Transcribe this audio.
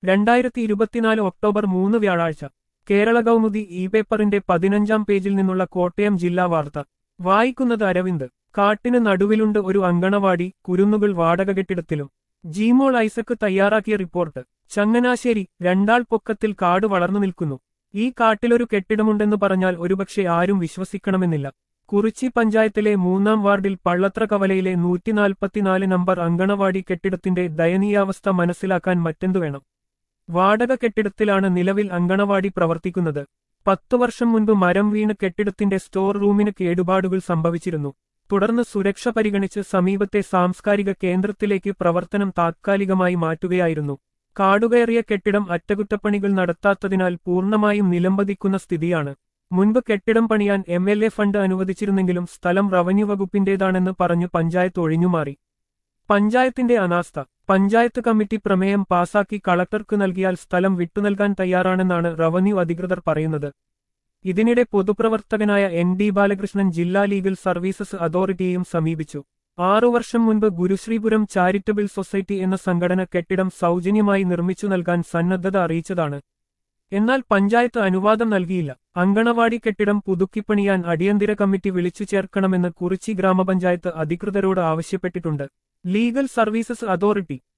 രണ്ടായിരത്തി ഇരുപത്തിനാല് ഒക്ടോബർ മൂന്ന് വ്യാഴാഴ്ച കേരള കൗമുദി ഇ പേപ്പറിന്റെ പതിനഞ്ചാം പേജിൽ നിന്നുള്ള കോട്ടയം ജില്ലാ വാർത്ത വായിക്കുന്നത് അരവിന്ദ് കാട്ടിന് നടുവിലുണ്ട് ഒരു അങ്കണവാടി കുരുന്നുകൾ വാടക കെട്ടിടത്തിലും ജീമോൾ ഐസക്ക് തയ്യാറാക്കിയ റിപ്പോർട്ട് ചങ്ങനാശ്ശേരി രണ്ടാൾ പൊക്കത്തിൽ കാട് വളർന്നു നിൽക്കുന്നു ഈ കാട്ടിലൊരു കെട്ടിടമുണ്ടെന്ന് പറഞ്ഞാൽ ഒരുപക്ഷെ ആരും വിശ്വസിക്കണമെന്നില്ല കുറിച്ചി പഞ്ചായത്തിലെ മൂന്നാം വാർഡിൽ പള്ളത്ര കവലയിലെ നൂറ്റിനാൽപ്പത്തിനാല് നമ്പർ അങ്കണവാടി കെട്ടിടത്തിന്റെ ദയനീയാവസ്ഥ മനസ്സിലാക്കാൻ മറ്റെന്തു വേണം വാടക കെട്ടിടത്തിലാണ് നിലവിൽ അങ്കണവാടി പ്രവർത്തിക്കുന്നത് പത്തു വർഷം മുൻപ് മരം വീണ് കെട്ടിടത്തിന്റെ സ്റ്റോർ റൂമിന് കേടുപാടുകൾ സംഭവിച്ചിരുന്നു തുടർന്ന് സുരക്ഷ പരിഗണിച്ച് സമീപത്തെ സാംസ്കാരിക കേന്ദ്രത്തിലേക്ക് പ്രവർത്തനം താത്കാലികമായി മാറ്റുകയായിരുന്നു കാടുകയറിയ കെട്ടിടം അറ്റകുറ്റപ്പണികൾ നടത്താത്തതിനാൽ പൂർണ്ണമായും നിലംപതിക്കുന്ന സ്ഥിതിയാണ് മുൻപ് കെട്ടിടം പണിയാൻ എം എൽ എ ഫണ്ട് അനുവദിച്ചിരുന്നെങ്കിലും സ്ഥലം റവന്യൂ വകുപ്പിന്റേതാണെന്ന് പറഞ്ഞു പഞ്ചായത്ത് ഒഴിഞ്ഞുമാറി പഞ്ചായത്തിന്റെ അനാസ്ഥ പഞ്ചായത്ത് കമ്മിറ്റി പ്രമേയം പാസാക്കി കളക്ടർക്ക് നൽകിയാൽ സ്ഥലം വിട്ടുനൽകാൻ തയ്യാറാണെന്നാണ് റവന്യൂ അധികൃതർ പറയുന്നത് ഇതിനിടെ പൊതുപ്രവർത്തകനായ എൻ ഡി ബാലകൃഷ്ണൻ ജില്ലാ ലീഗൽ സർവീസസ് അതോറിറ്റിയെയും സമീപിച്ചു ആറു വർഷം മുൻപ് ഗുരുശ്രീപുരം ചാരിറ്റബിൾ സൊസൈറ്റി എന്ന സംഘടന കെട്ടിടം സൗജന്യമായി നിർമ്മിച്ചു നൽകാൻ സന്നദ്ധത അറിയിച്ചതാണ് എന്നാൽ പഞ്ചായത്ത് അനുവാദം നൽകിയില്ല അങ്കണവാടി കെട്ടിടം പുതുക്കിപ്പണിയാൻ അടിയന്തര കമ്മിറ്റി വിളിച്ചു ചേർക്കണമെന്ന് കുറിച്ചി ഗ്രാമപഞ്ചായത്ത് അധികൃതരോട് ആവശ്യപ്പെട്ടിട്ടുണ്ട് ലീഗൽ സർവീസസ് അതോറിറ്റി